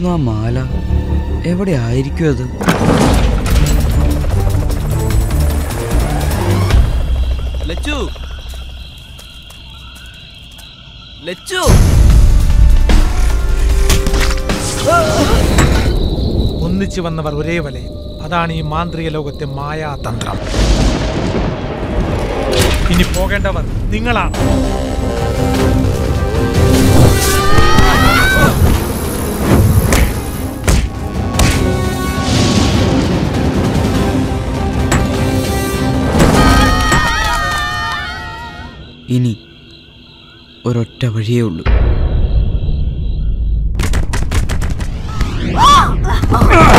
എവിടെയായിരുന്നു ആ മാല എവിടെ ആയിരിക്കും അത് ലച്ചു ലച്ചു ഒന്നിച്ചു വന്നവർ ഒരേ വലയം അതാണ് ഈ മാന്ത്രിക ലോകത്തെ മായാതന്ത്രം ഇനി പോകേണ്ടവർ നിങ്ങളാണ് ഇനി ഒരൊറ്റ വഴിയേ ഉള്ളൂ ആ